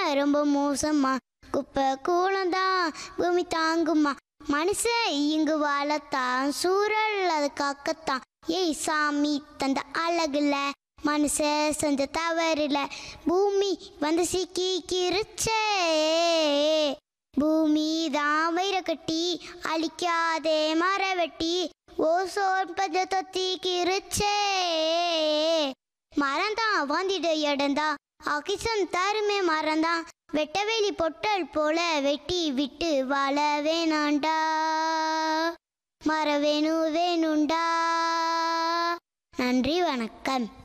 ரொம்ப மோசமா குப்பை கூலம்தான் பூமி தாங்குமா மனுஷன் இங்கு வாழத்தான் சூழல் அது காக்கத்தான் ஏய் சாமி தந்த அழகுல மனுஷன் செஞ்ச தவறுல பூமி வந்து சிக்கிக்கிருச்சே பூமி தான் வயிற கட்டி அழிக்காதே மர வெட்டி ஓசோன் பஞ்ச தொத்திக்கிருச்சே மரந்தான் வாழ்ந்திட இடம்தான் ஆக்சிஜன் தருமே மரந்தான் வெட்டவெளி பொட்டல் போல வெட்டி விட்டு வாழ வேணாண்டா மர வேணு வேணுண்டா நன்றி வணக்கம்